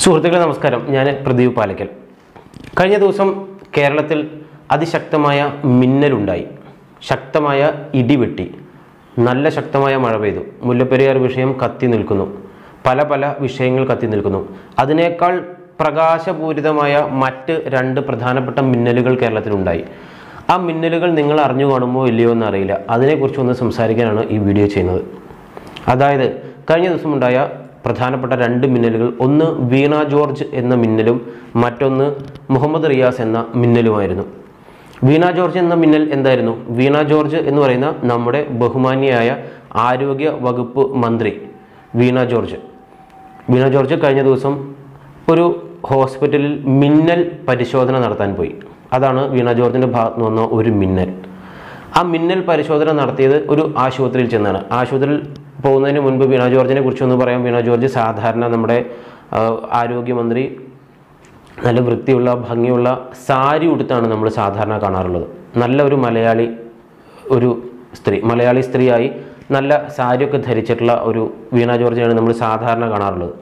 സുഹൃത്തുക്കളെ നമസ്കാരം ഞാൻ പ്രദീപ് പാലക്കൽ കഴിഞ്ഞ ദിവസം കേരളത്തിൽ അതിശക്തമായ മിന്നലുണ്ടായി ശക്തമായ ഇടിവെട്ടി നല്ല ശക്തമായ മഴ പെയ്തു മുല്ലപ്പെരിയാർ വിഷയം കത്തി നിൽക്കുന്നു പല പല വിഷയങ്ങൾ കത്തി നിൽക്കുന്നു അതിനേക്കാൾ പ്രകാശപൂരിതമായ മറ്റ് രണ്ട് പ്രധാനപ്പെട്ട മിന്നലുകൾ കേരളത്തിലുണ്ടായി ആ മിന്നലുകൾ നിങ്ങൾ അറിഞ്ഞു കാണുമോ ഇല്ലയോ എന്നറിയില്ല അതിനെക്കുറിച്ച് ഒന്ന് സംസാരിക്കാനാണ് ഈ വീഡിയോ ചെയ്യുന്നത് അതായത് കഴിഞ്ഞ ദിവസം ഉണ്ടായ പ്രധാനപ്പെട്ട രണ്ട് മിന്നലുകൾ ഒന്ന് വീണ ജോർജ് എന്ന മിന്നലും മറ്റൊന്ന് മുഹമ്മദ് റിയാസ് എന്ന മിന്നലുമായിരുന്നു വീണ ജോർജ് എന്ന മിന്നൽ എന്തായിരുന്നു വീണ ജോർജ് എന്ന് പറയുന്ന നമ്മുടെ ബഹുമാന്യയായ ആരോഗ്യ വകുപ്പ് മന്ത്രി വീണ ജോർജ് വീണ ജോർജ് കഴിഞ്ഞ ദിവസം ഒരു ഹോസ്പിറ്റലിൽ മിന്നൽ പരിശോധന നടത്താൻ പോയി അതാണ് വീണ ജോർജിൻ്റെ ഭാഗത്ത് നിന്ന് വന്ന ഒരു മിന്നൽ ആ മിന്നൽ പരിശോധന നടത്തിയത് ഒരു ആശുപത്രിയിൽ ചെന്നാണ് ആശുപത്രിയിൽ പോകുന്നതിന് മുൻപ് വീണ ജോർജിനെ കുറിച്ച് ഒന്ന് പറയാം വീണ ജോർജ് സാധാരണ നമ്മുടെ ആ, ആരോഗ്യമന്ത്രി നല്ല വൃത്തിയുള്ള ഭംഗിയുള്ള സാരി ഉടുത്താണ് നമ്മൾ സാധാരണ കാണാറുള്ളത് നല്ല ഒരു മലയാളി ഒരു സ്ത്രീ മലയാളി സ്ത്രീയായി നല്ല സാരിയൊക്കെ ധരിച്ചിട്ടുള്ള ഒരു വീണ ജോർജിയാണ് നമ്മൾ സാധാരണ കാണാറുള്ളത്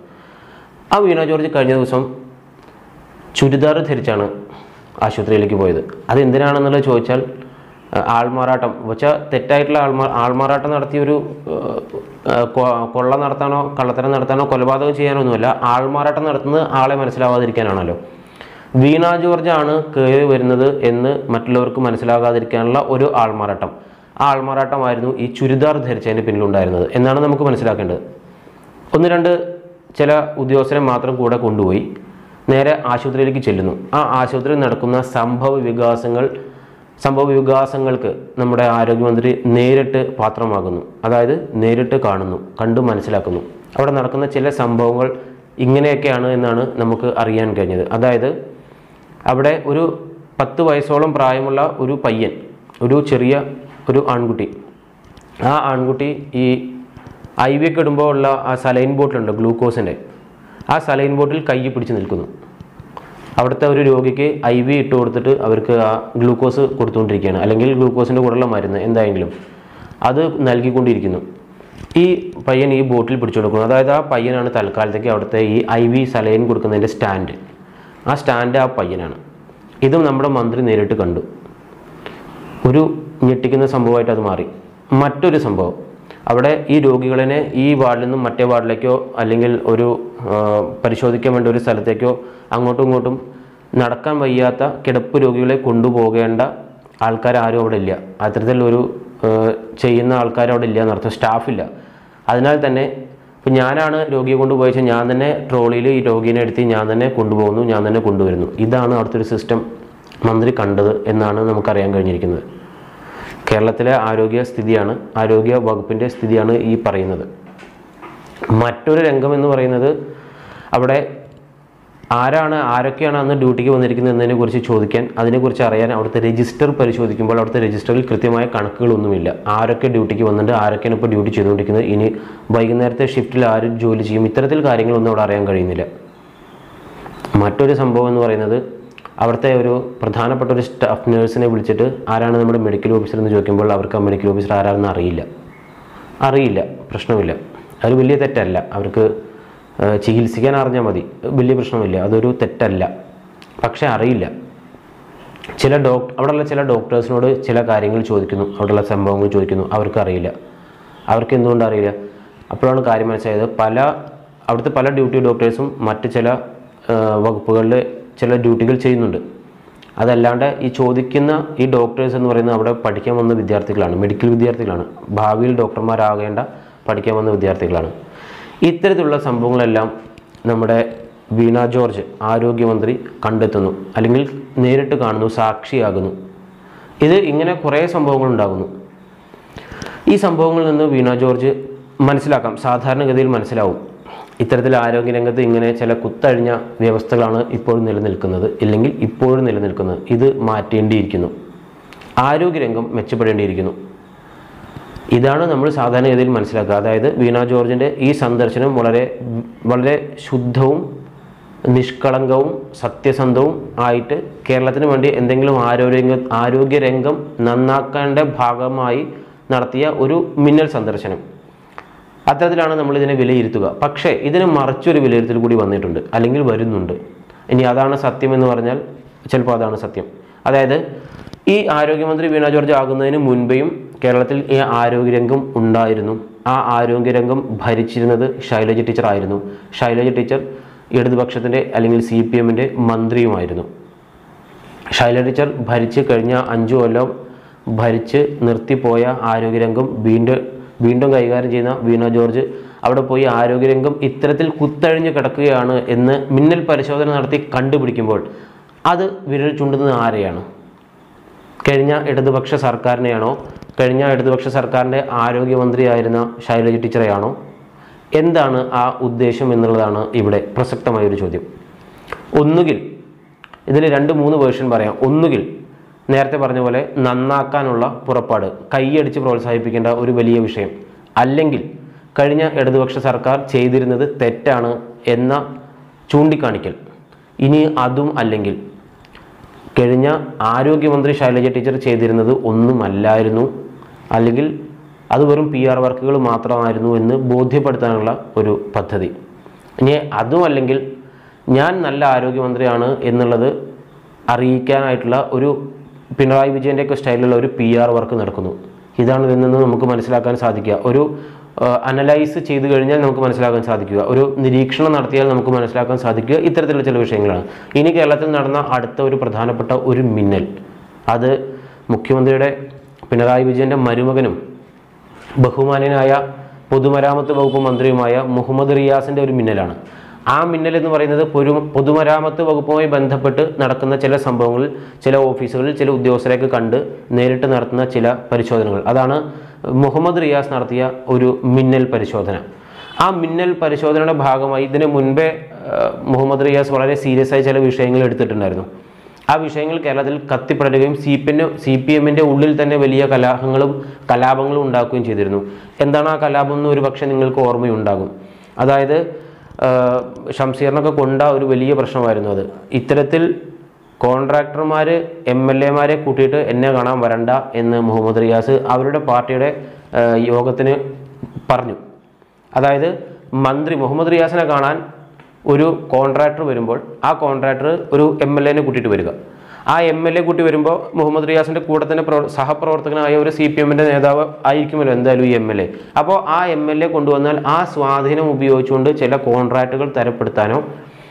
ആ വീണ ജോർജ് കഴിഞ്ഞ ദിവസം ചുരിദാർ ധരിച്ചാണ് ആശുപത്രിയിലേക്ക് പോയത് അത് എന്തിനാണെന്നുള്ളത് ചോദിച്ചാൽ ആ, ആൾമാറാട്ടം വെച്ചാൽ തെറ്റായിട്ടുള്ള ആൾമാ ആൾമാറാട്ടം നടത്തിയൊരു ആ, കൊ- കൊള്ള നടത്താനോ കള്ളത്തരം നടത്താനോ കൊലപാതകം ചെയ്യാനോ ഒന്നുമല്ല ആൾമാറാട്ടം നടത്തുന്നത് ആളെ മനസ്സിലാവാതിരിക്കാനാണല്ലോ വീണ ജോർജ് ആണ് കയറി വരുന്നത് എന്ന് മറ്റുള്ളവർക്ക് മനസ്സിലാകാതിരിക്കാനുള്ള ഒരു ആൾമാറാട്ടം ആ ആൾമാറാട്ടമായിരുന്നു ഈ ചുരിദാർ ധരിച്ചതിന് പിന്നിലുണ്ടായിരുന്നത് എന്നാണ് നമുക്ക് മനസ്സിലാക്കേണ്ടത് ഒന്ന് രണ്ട് ചില ഉദ്യോഗസ്ഥരെ മാത്രം കൂടെ കൊണ്ടുപോയി നേരെ ആശുപത്രിയിലേക്ക് ചെല്ലുന്നു ആ ആശുപത്രിയിൽ നടക്കുന്ന സംഭവ വികാസങ്ങൾ സംഭവ വികാസങ്ങൾക്ക് നമ്മുടെ ആരോഗ്യമന്ത്രി നേരിട്ട് പാത്രമാകുന്നു അതായത് നേരിട്ട് കാണുന്നു കണ്ടു മനസ്സിലാക്കുന്നു അവിടെ നടക്കുന്ന ചില സംഭവങ്ങൾ ഇങ്ങനെയൊക്കെയാണ് എന്നാണ് നമുക്ക് അറിയാൻ കഴിഞ്ഞത് അതായത് അവിടെ ഒരു പത്ത് വയസ്സോളം പ്രായമുള്ള ഒരു പയ്യൻ ഒരു ചെറിയ ഒരു ആൺകുട്ടി ആ ആൺകുട്ടി ഈ ഐ വി ഒക്കെ ഇടുമ്പോൾ ഉള്ള ആ സലൈൻ ബോട്ടിലുണ്ട് ഗ്ലൂക്കോസിൻ്റെ ആ സലൈൻ ബോട്ടിൽ കൈ പിടിച്ച് നിൽക്കുന്നു അവിടുത്തെ ഒരു രോഗിക്ക് ഐ വി ഇട്ട് കൊടുത്തിട്ട് അവർക്ക് ആ ഗ്ലൂക്കോസ് കൊടുത്തുകൊണ്ടിരിക്കുകയാണ് അല്ലെങ്കിൽ ഗ്ലൂക്കോസിൻ്റെ കൂടെയുള്ള മരുന്ന് എന്തായെങ്കിലും അത് നൽകിക്കൊണ്ടിരിക്കുന്നു ഈ പയ്യൻ ഈ ബോട്ടിൽ പിടിച്ചു കൊടുക്കുന്നു അതായത് ആ പയ്യനാണ് തൽക്കാലത്തേക്ക് അവിടുത്തെ ഈ ഐ വി സലൈൻ കൊടുക്കുന്നതിൻ്റെ സ്റ്റാൻഡ് ആ സ്റ്റാൻഡ് ആ പയ്യനാണ് ഇതും നമ്മുടെ മന്ത്രി നേരിട്ട് കണ്ടു ഒരു ഞെട്ടിക്കുന്ന സംഭവമായിട്ട് അത് മാറി മറ്റൊരു സംഭവം അവിടെ ഈ രോഗികളെ ഈ വാർഡിൽ നിന്നും മറ്റേ വാർഡിലേക്കോ അല്ലെങ്കിൽ ഒരു ആ, പരിശോധിക്കാൻ വേണ്ടി ഒരു സ്ഥലത്തേക്കോ അങ്ങോട്ടും ഇങ്ങോട്ടും നടക്കാൻ വയ്യാത്ത കിടപ്പ് രോഗികളെ കൊണ്ടുപോകേണ്ട ആൾക്കാർ ആരും അവിടെ ഇല്ല അത്തരത്തിലൊരു ആ, ചെയ്യുന്ന ആൾക്കാർ അവിടെ ഇല്ല എന്നർത്ഥം സ്റ്റാഫില്ല അതിനാൽ തന്നെ ഇപ്പം ഞാനാണ് രോഗിയെ കൊണ്ടുപോയി വെച്ചാൽ ഞാൻ തന്നെ ട്രോളിയിൽ ഈ രോഗീനെ എടുത്ത് ഞാൻ തന്നെ കൊണ്ടുപോകുന്നു ഞാൻ തന്നെ കൊണ്ടുവരുന്നു ഇതാണ് അവിടുത്തെ ഒരു സിസ്റ്റം മന്ത്രി കണ്ടത് എന്നാണ് നമുക്കറിയാൻ കഴിഞ്ഞിരിക്കുന്നത് കേരളത്തിലെ ആരോഗ്യ സ്ഥിതിയാണ് ആരോഗ്യ വകുപ്പിൻ്റെ സ്ഥിതിയാണ് ഈ പറയുന്നത് മറ്റൊരു രംഗം എന്ന് പറയുന്നത് അവിടെ ആരാണ് ആരൊക്കെയാണ് അന്ന് ഡ്യൂട്ടിക്ക് വന്നിരിക്കുന്നത് എന്നതിനെ കുറിച്ച് ചോദിക്കാൻ അതിനെക്കുറിച്ച് അറിയാൻ അവിടുത്തെ രജിസ്റ്റർ പരിശോധിക്കുമ്പോൾ അവിടുത്തെ രജിസ്റ്ററിൽ കൃത്യമായ കണക്കുകളൊന്നുമില്ല ആരൊക്കെ ഡ്യൂട്ടിക്ക് വന്നിട്ട് ആരൊക്കെയാണ് ഇപ്പോൾ ഡ്യൂട്ടി ചെയ്തുകൊണ്ടിരിക്കുന്നത് ഇനി വൈകുന്നേരത്തെ ഷിഫ്റ്റിൽ ആര് ജോലി ചെയ്യും ഇത്തരത്തിൽ കാര്യങ്ങളൊന്നും അവിടെ അറിയാൻ കഴിയുന്നില്ല മറ്റൊരു സംഭവം എന്ന് പറയുന്നത് അവിടുത്തെ ഒരു പ്രധാനപ്പെട്ട ഒരു സ്റ്റാഫ് നേഴ്സിനെ വിളിച്ചിട്ട് ആരാണ് നമ്മുടെ മെഡിക്കൽ ഓഫീസർ എന്ന് ചോദിക്കുമ്പോൾ അവർക്ക് ആ മെഡിക്കൽ ഓഫീസർ ആരാണെന്ന് അറിയില്ല അറിയില്ല പ്രശ്നമില്ല അത് വലിയ തെറ്റല്ല അവർക്ക് ആ, ചികിത്സിക്കാൻ അറിഞ്ഞാൽ മതി വലിയ പ്രശ്നമില്ല അതൊരു തെറ്റല്ല പക്ഷേ അറിയില്ല ചില ഡോക് അവിടെയുള്ള ചില ഡോക്ടേഴ്സിനോട് ചില കാര്യങ്ങൾ ചോദിക്കുന്നു അവിടെയുള്ള സംഭവങ്ങൾ ചോദിക്കുന്നു അവർക്ക് അറിയില്ല അവർക്ക് എന്തുകൊണ്ട് അറിയില്ല അപ്പോഴാണ് കാര്യം മനസ്സിലായത് പല അവിടുത്തെ പല ഡ്യൂട്ടി ഡോക്ടേഴ്സും മറ്റ് ചില ആ, വകുപ്പുകളിൽ ചില ഡ്യൂട്ടികൾ ചെയ്യുന്നുണ്ട് അതല്ലാണ്ട് ഈ ചോദിക്കുന്ന ഈ ഡോക്ടേഴ്സ് എന്ന് പറയുന്നത് അവിടെ പഠിക്കാൻ വന്ന വിദ്യാർത്ഥികളാണ് മെഡിക്കൽ വിദ്യാർത്ഥികളാണ് ഭാവിയിൽ ഡോക്ടർമാരാകേണ്ട പഠിക്കാൻ വന്ന വിദ്യാർത്ഥികളാണ് ഇത്തരത്തിലുള്ള സംഭവങ്ങളെല്ലാം നമ്മുടെ വീണ ജോർജ് ആരോഗ്യമന്ത്രി കണ്ടെത്തുന്നു അല്ലെങ്കിൽ നേരിട്ട് കാണുന്നു സാക്ഷിയാകുന്നു ഇത് ഇങ്ങനെ കുറേ സംഭവങ്ങൾ ഉണ്ടാകുന്നു ഈ സംഭവങ്ങളിൽ നിന്ന് വീണ ജോർജ് മനസ്സിലാക്കാം സാധാരണഗതിയിൽ മനസ്സിലാവും ഇത്തരത്തിൽ ആരോഗ്യരംഗത്ത് ഇങ്ങനെ ചില കുത്തഴിഞ്ഞ വ്യവസ്ഥകളാണ് ഇപ്പോഴും നിലനിൽക്കുന്നത് ഇല്ലെങ്കിൽ ഇപ്പോഴും നിലനിൽക്കുന്നത് ഇത് മാറ്റേണ്ടിയിരിക്കുന്നു ആരോഗ്യരംഗം മെച്ചപ്പെടേണ്ടിയിരിക്കുന്നു ഇതാണ് നമ്മൾ സാധാരണഗതിയിൽ മനസ്സിലാക്കുക അതായത് വീണ ജോർജിൻ്റെ ഈ സന്ദർശനം വളരെ വളരെ ശുദ്ധവും നിഷ്കളങ്കവും സത്യസന്ധവും ആയിട്ട് കേരളത്തിന് വേണ്ടി എന്തെങ്കിലും ആരോഗ്യ ആരോഗ്യരംഗം നന്നാക്കേണ്ട ഭാഗമായി നടത്തിയ ഒരു മിന്നൽ സന്ദർശനം അത്തരത്തിലാണ് നമ്മൾ ഇതിനെ വിലയിരുത്തുക പക്ഷേ ഇതിന് മറിച്ചൊരു വിലയിരുത്തൽ കൂടി വന്നിട്ടുണ്ട് അല്ലെങ്കിൽ വരുന്നുണ്ട് ഇനി അതാണ് സത്യം എന്ന് പറഞ്ഞാൽ ചിലപ്പോൾ അതാണ് സത്യം അതായത് ഈ ആരോഗ്യമന്ത്രി വീണ ജോർജ് ആകുന്നതിന് മുൻപേയും കേരളത്തിൽ ഈ ആരോഗ്യരംഗം ഉണ്ടായിരുന്നു ആ ആരോഗ്യരംഗം ഭരിച്ചിരുന്നത് ശൈലജ ടീച്ചർ ആയിരുന്നു ശൈലജ ടീച്ചർ ഇടതുപക്ഷത്തിൻ്റെ അല്ലെങ്കിൽ സി പി എമ്മിൻ്റെ മന്ത്രിയുമായിരുന്നു ശൈല ടീച്ചർ ഭരിച്ച് കഴിഞ്ഞ അഞ്ചു കൊല്ലം ഭരിച്ച് നിർത്തിപ്പോയ ആരോഗ്യരംഗം വീണ്ടും വീണ്ടും കൈകാര്യം ചെയ്യുന്ന വീണ ജോർജ് അവിടെ പോയി ആരോഗ്യരംഗം ഇത്തരത്തിൽ കുത്തഴിഞ്ഞ് കിടക്കുകയാണ് എന്ന് മിന്നൽ പരിശോധന നടത്തി കണ്ടുപിടിക്കുമ്പോൾ അത് വിരൽ ചുണ്ടുന്നത് ആരെയാണ് കഴിഞ്ഞ ഇടതുപക്ഷ സർക്കാരിനെയാണോ കഴിഞ്ഞ ഇടതുപക്ഷ സർക്കാരിൻ്റെ ആരോഗ്യമന്ത്രിയായിരുന്ന ശൈലജ ടീച്ചറെയാണോ എന്താണ് ആ ഉദ്ദേശം എന്നുള്ളതാണ് ഇവിടെ പ്രസക്തമായൊരു ചോദ്യം ഒന്നുകിൽ ഇതിൽ രണ്ട് മൂന്ന് വേർഷൻ പറയാം ഒന്നുകിൽ നേരത്തെ പറഞ്ഞ പോലെ നന്നാക്കാനുള്ള പുറപ്പാട് കൈയടിച്ച് പ്രോത്സാഹിപ്പിക്കേണ്ട ഒരു വലിയ വിഷയം അല്ലെങ്കിൽ കഴിഞ്ഞ ഇടതുപക്ഷ സർക്കാർ ചെയ്തിരുന്നത് തെറ്റാണ് എന്ന ചൂണ്ടിക്കാണിക്കൽ ഇനി അതും അല്ലെങ്കിൽ കഴിഞ്ഞ ആരോഗ്യമന്ത്രി ശൈലജ ടീച്ചർ ചെയ്തിരുന്നത് ഒന്നുമല്ലായിരുന്നു അല്ലെങ്കിൽ അത് വെറും പി ആർ വർക്കുകൾ മാത്രമായിരുന്നു എന്ന് ബോധ്യപ്പെടുത്താനുള്ള ഒരു പദ്ധതി ഇനി അതും അല്ലെങ്കിൽ ഞാൻ നല്ല ആരോഗ്യമന്ത്രിയാണ് എന്നുള്ളത് അറിയിക്കാനായിട്ടുള്ള ഒരു പിണറായി വിജയൻ്റെയൊക്കെ സ്റ്റൈലിലുള്ള ഒരു പി ആർ വർക്ക് നടക്കുന്നു ഇതാണ് ഇതിൽ നിന്ന് നമുക്ക് മനസ്സിലാക്കാൻ സാധിക്കുക ഒരു അനലൈസ് ചെയ്തു കഴിഞ്ഞാൽ നമുക്ക് മനസ്സിലാക്കാൻ സാധിക്കുക ഒരു നിരീക്ഷണം നടത്തിയാൽ നമുക്ക് മനസ്സിലാക്കാൻ സാധിക്കുക ഇത്തരത്തിലുള്ള ചില വിഷയങ്ങളാണ് ഇനി കേരളത്തിൽ നടന്ന അടുത്ത ഒരു പ്രധാനപ്പെട്ട ഒരു മിന്നൽ അത് മുഖ്യമന്ത്രിയുടെ പിണറായി വിജയൻ്റെ മരുമകനും ബഹുമാന്യനായ പൊതുമരാമത്ത് വകുപ്പ് മന്ത്രിയുമായ മുഹമ്മദ് റിയാസിൻ്റെ ഒരു മിന്നലാണ് ആ മിന്നൽ എന്ന് പറയുന്നത് പൊരു പൊതുമരാമത്ത് വകുപ്പുമായി ബന്ധപ്പെട്ട് നടക്കുന്ന ചില സംഭവങ്ങളിൽ ചില ഓഫീസുകളിൽ ചില ഉദ്യോഗസ്ഥരെയൊക്കെ കണ്ട് നേരിട്ട് നടത്തുന്ന ചില പരിശോധനകൾ അതാണ് മുഹമ്മദ് റിയാസ് നടത്തിയ ഒരു മിന്നൽ പരിശോധന ആ മിന്നൽ പരിശോധനയുടെ ഭാഗമായി ഇതിന് മുൻപേ ആ, മുഹമ്മദ് റിയാസ് വളരെ സീരിയസ് ആയി ചില വിഷയങ്ങൾ എടുത്തിട്ടുണ്ടായിരുന്നു ആ വിഷയങ്ങൾ കേരളത്തിൽ കത്തിപ്പടരുകയും C P M C P എമ്മിൻ്റെ ഉള്ളിൽ തന്നെ വലിയ കലാഹങ്ങളും കലാപങ്ങളും ഉണ്ടാക്കുകയും ചെയ്തിരുന്നു എന്താണ് ആ കലാപം എന്ന് ഒരു പക്ഷേ നിങ്ങൾക്ക് ഓർമ്മയുണ്ടാകും അതായത് ആ, ഷംസീറിനൊക്കെ കൊണ്ട ഒരു വലിയ പ്രശ്നമായിരുന്നു അത് ഇത്തരത്തിൽ കോൺട്രാക്ടർമാർ എം എൽ എമാരെ കൂട്ടിയിട്ട് എന്നെ കാണാൻ വരണ്ട എന്ന് മുഹമ്മദ് റിയാസ് അവരുടെ പാർട്ടിയുടെ ആ, യോഗത്തിന് പറഞ്ഞു അതായത് മന്ത്രി മുഹമ്മദ് റിയാസിനെ കാണാൻ ഒരു കോൺട്രാക്ടർ വരുമ്പോൾ ആ കോൺട്രാക്ടർ ഒരു എം എൽ എനെ കൂട്ടിയിട്ട് വരിക ആ എം എൽ എ കൂട്ടി വരുമ്പോൾ മുഹമ്മദ് റിയാസിൻ്റെ കൂടെ തന്നെ പ്രവർ- സഹപ്രവർത്തകനായ ഒരു സി പി എമ്മിൻ്റെ നേതാവ് ആയിരിക്കുമല്ലോ എന്തായാലും ഈ എം എൽ എ അപ്പോൾ ആ എം എൽ എ കൊണ്ടുവന്നാൽ ആ സ്വാധീനം ഉപയോഗിച്ചുകൊണ്ട് ചില കോൺട്രാക്റ്റുകൾ തരപ്പെടുത്താനോ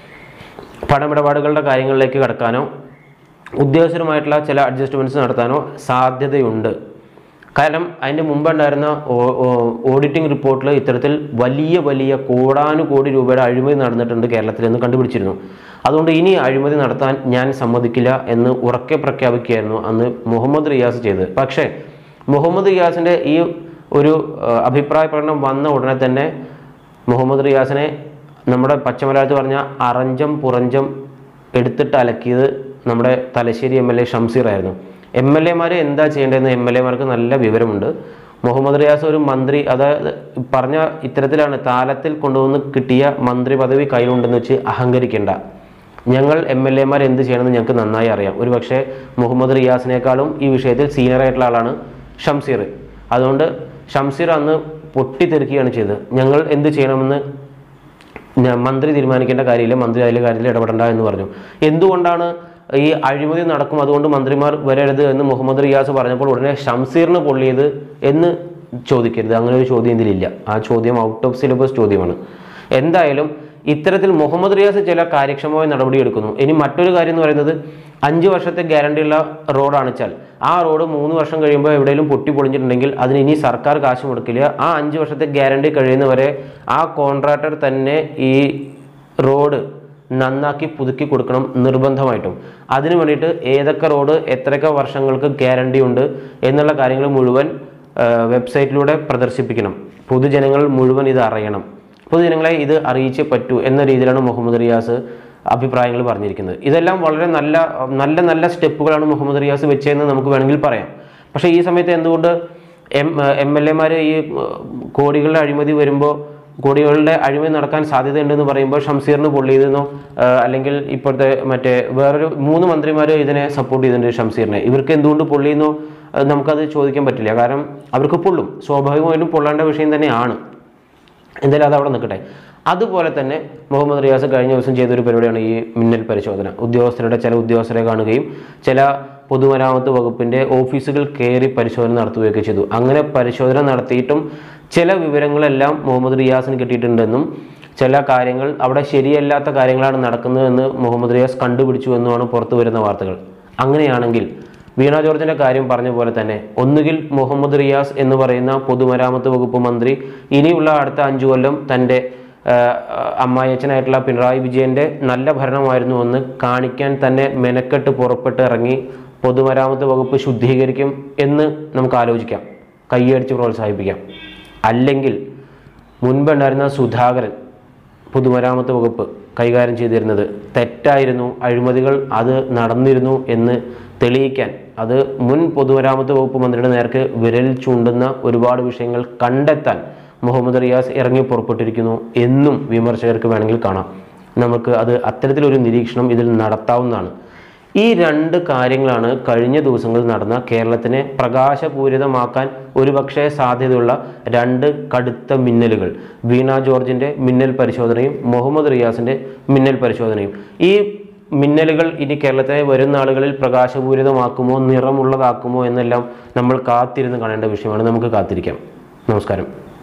പണമിടപാടുകളുടെ കാര്യങ്ങളിലേക്ക് കടക്കാനോ ഉദ്യോഗസ്ഥരുമായിട്ടുള്ള ചില അഡ്ജസ്റ്റ്മെൻറ്റ്സ് നടത്താനോ സാധ്യതയുണ്ട് കാരണം അതിൻ്റെ മുമ്പുണ്ടായിരുന്ന ഓഡിറ്റിംഗ് റിപ്പോർട്ടിൽ ഇത്തരത്തിൽ വലിയ വലിയ കോടാനുകോടി രൂപയുടെ അഴിമതി നടന്നിട്ടുണ്ട് കേരളത്തിൽ എന്ന് കണ്ടുപിടിച്ചിരുന്നു അതുകൊണ്ട് ഇനി അഴിമതി നടത്താൻ ഞാൻ സമ്മതിക്കില്ല എന്ന് ഉറക്കെ പ്രഖ്യാപിക്കുകയായിരുന്നു അന്ന് മുഹമ്മദ് റിയാസ് ചെയ്തത് പക്ഷേ മുഹമ്മദ് റിയാസിൻ്റെ ഈ ഒരു ആ, അഭിപ്രായ പ്രകടനം വന്ന ഉടനെ തന്നെ മുഹമ്മദ് റിയാസിനെ നമ്മുടെ പച്ചമലയാളത്തിൽ പറഞ്ഞ അറഞ്ചം പുറഞ്ചം എടുത്തിട്ട് അലക്കിയത് നമ്മുടെ Thalassery M L A Shamseer ആയിരുന്നു എം എൽ എമാർ എന്താ ചെയ്യേണ്ടതെന്ന് എം എൽ എമാർക്ക് നല്ല വിവരമുണ്ട് മുഹമ്മദ് റിയാസ് ഒരു മന്ത്രി അതായത് പറഞ്ഞ ഇത്തരത്തിലാണ് താലത്തിൽ കൊണ്ടുവന്ന് കിട്ടിയ മന്ത്രി പദവി കയ്യിലുണ്ടെന്ന് വെച്ച് അഹങ്കരിക്കേണ്ട ഞങ്ങൾ എം എൽ എമാർ എന്ത് ചെയ്യണമെന്ന് ഞങ്ങൾക്ക് നന്നായി അറിയാം ഒരു പക്ഷേ മുഹമ്മദ് റിയാസിനേക്കാളും ഈ വിഷയത്തിൽ സീനിയർ ആയിട്ടുള്ള ആളാണ് ഷംസീർ അതുകൊണ്ട് ഷംസീർ അന്ന് പൊട്ടിത്തെറിക്കുകയാണ് ചെയ്തത് ഞങ്ങൾ എന്ത് ചെയ്യണമെന്ന് ഞാൻ മന്ത്രി തീരുമാനിക്കേണ്ട കാര്യമില്ല മന്ത്രി അതിലെ കാര്യത്തിൽ ഇടപെടേണ്ട എന്ന് പറഞ്ഞു എന്തുകൊണ്ടാണ് ഈ അഴിമതി നടക്കും അതുകൊണ്ട് മന്ത്രിമാർ വരരുത് എന്ന് മുഹമ്മദ് റിയാസ് പറഞ്ഞപ്പോൾ ഉടനെ ഷംസീറിന് പൊള്ളിയത് എന്ന് ചോദിക്കരുത് അങ്ങനെ ഒരു ചോദ്യം ഇതിലില്ല ആ ചോദ്യം ഔട്ട് ഓഫ് സിലബസ് ചോദ്യമാണ് എന്തായാലും ഇത്തരത്തിൽ മുഹമ്മദ് റിയാസ് ചില കാര്യക്ഷമമായ നടപടിയെടുക്കുന്നു ഇനി മറ്റൊരു കാര്യം എന്ന് പറയുന്നത് അഞ്ച് വർഷത്തെ ഗ്യാരണ്ടിയുള്ള റോഡാണിച്ചാൽ ആ റോഡ് മൂന്ന് വർഷം കഴിയുമ്പോൾ എവിടെയെങ്കിലും പൊട്ടി പൊളിഞ്ഞിട്ടുണ്ടെങ്കിൽ അതിന് ഇനി സർക്കാർ കാശ് മുടക്കില്ല ആ അഞ്ച് വർഷത്തെ ഗ്യാരണ്ടി കഴിയുന്നവരെ ആ കോൺട്രാക്ടർ തന്നെ ഈ റോഡ് നന്നാക്കി പുതുക്കി കൊടുക്കണം നിർബന്ധമായിട്ടും അതിനു വേണ്ടിയിട്ട് ഏതൊക്കെ റോഡ് എത്രയൊക്കെ വർഷങ്ങൾക്ക് ഗ്യാരണ്ടി ഉണ്ട് എന്നുള്ള കാര്യങ്ങൾ മുഴുവൻ ആ, വെബ്സൈറ്റിലൂടെ പ്രദർശിപ്പിക്കണം പൊതുജനങ്ങൾ മുഴുവൻ ഇത് അറിയണം പൊതുജനങ്ങളെ ഇത് അറിയിച്ചേ പറ്റൂ എന്ന രീതിയിലാണ് മുഹമ്മദ് റിയാസ് അഭിപ്രായങ്ങൾ പറഞ്ഞിരിക്കുന്നത് ഇതെല്ലാം വളരെ നല്ല നല്ല നല്ല സ്റ്റെപ്പുകളാണ് മുഹമ്മദ് റിയാസ് വെച്ചതെന്ന് നമുക്ക് വേണമെങ്കിൽ പറയാം പക്ഷേ ഈ സമയത്ത് എന്തുകൊണ്ട് എം എം എൽ എമാർ ഈ ഉം, കോടികളുടെ അഴിമതി വരുമ്പോൾ കോടികളുടെ അഴിമതി നടക്കാൻ സാധ്യതയുണ്ടെന്ന് പറയുമ്പോൾ ഷംസീറിന് പൊള്ളിയതെന്നോ ആ, അല്ലെങ്കിൽ ഇപ്പോഴത്തെ മറ്റേ വേറൊരു മൂന്ന് മന്ത്രിമാർ ഇതിനെ സപ്പോർട്ട് ചെയ്തിട്ടുണ്ട് ഷംസീറിനെ ഇവർക്ക് എന്തുകൊണ്ട് പൊള്ളിയെന്നോ അത് നമുക്കത് ചോദിക്കാൻ പറ്റില്ല കാരണം അവർക്ക് പൊള്ളും സ്വാഭാവികമായിട്ടും പൊള്ളേണ്ട വിഷയം തന്നെയാണ് എന്തായാലും അത് അവിടെ നിൽക്കട്ടെ അതുപോലെ തന്നെ മുഹമ്മദ് റിയാസ് കഴിഞ്ഞ ദിവസം ചെയ്തൊരു പരിപാടിയാണ് ഈ മിന്നൽ പരിശോധന ഉദ്യോഗസ്ഥരുടെ ചില ഉദ്യോഗസ്ഥരെ കാണുകയും ചില പൊതുമരാമത്ത് വകുപ്പിന്റെ ഓഫീസുകൾ കയറി പരിശോധന നടത്തുകയൊക്കെ ചെയ്തു അങ്ങനെ പരിശോധന നടത്തിയിട്ടും ചില വിവരങ്ങളെല്ലാം മുഹമ്മദ് റിയാസിന് കിട്ടിയിട്ടുണ്ടെന്നും ചില കാര്യങ്ങൾ അവിടെ ശരിയല്ലാത്ത കാര്യങ്ങളാണ് നടക്കുന്നതെന്ന് മുഹമ്മദ് റിയാസ് കണ്ടുപിടിച്ചു എന്നുമാണ് പുറത്തു വരുന്ന വാർത്തകൾ അങ്ങനെയാണെങ്കിൽ വീണ ജോർജിന്റെ കാര്യം പറഞ്ഞ പോലെ തന്നെ ഒന്നുകിൽ മുഹമ്മദ് റിയാസ് എന്ന് പറയുന്ന പൊതുമരാമത്ത് വകുപ്പ് മന്ത്രി ഇനിയുള്ള അടുത്ത അഞ്ചു കൊല്ലം തൻ്റെ അമ്മായച്ചനായിട്ടുള്ള പിണറായി വിജയന്റെ നല്ല ഭരണമായിരുന്നു എന്ന് കാണിക്കാൻ തന്നെ മെനക്കെട്ട് പുറപ്പെട്ട് ഇറങ്ങി പൊതുമരാമത്ത് വകുപ്പ് ശുദ്ധീകരിക്കും എന്ന് നമുക്ക് ആലോചിക്കാം കൈയടിച്ച് പ്രോത്സാഹിപ്പിക്കാം അല്ലെങ്കിൽ മുൻപുണ്ടായിരുന്ന സുധാകരൻ പൊതുമരാമത്ത് വകുപ്പ് കൈകാര്യം ചെയ്തിരുന്നത് തെറ്റായിരുന്നു അഴിമതികൾ അത് നടന്നിരുന്നു എന്ന് തെളിയിക്കാൻ അത് മുൻ പൊതുമരാമത്ത് വകുപ്പ് മന്ത്രിയുടെ നേർക്ക് വിരൽ ചൂണ്ടുന്ന ഒരുപാട് വിഷയങ്ങൾ കണ്ടെത്താൻ മുഹമ്മദ് റിയാസ് ഇറങ്ങി പുറപ്പെട്ടിരിക്കുന്നു എന്നും വിമർശകർക്ക് വേണമെങ്കിൽ കാണാം നമുക്ക് അത് അത്തരത്തിലൊരു നിരീക്ഷണം ഇതിൽ നടത്താവുന്നതാണ് ഈ രണ്ട് കാര്യങ്ങളാണ് കഴിഞ്ഞ ദിവസങ്ങളിൽ നടന്ന കേരളത്തിനെ പ്രകാശപൂരിതമാക്കാൻ ഒരുപക്ഷെ സാധ്യതയുള്ള രണ്ട് കടുത്ത മിന്നലുകൾ വീണ ജോർജിന്റെ മിന്നൽ പരിശോധനയും മുഹമ്മദ് റിയാസിന്റെ മിന്നൽ പരിശോധനയും ഈ മിന്നലുകൾ ഇനി കേരളത്തെ വരും നാളുകളിൽ പ്രകാശപൂരിതമാക്കുമോ നിറമുള്ളതാക്കുമോ എന്നെല്ലാം നമ്മൾ കാത്തിരുന്ന് കാണേണ്ട വിഷയമാണ് നമുക്ക് കാത്തിരിക്കാം നമസ്കാരം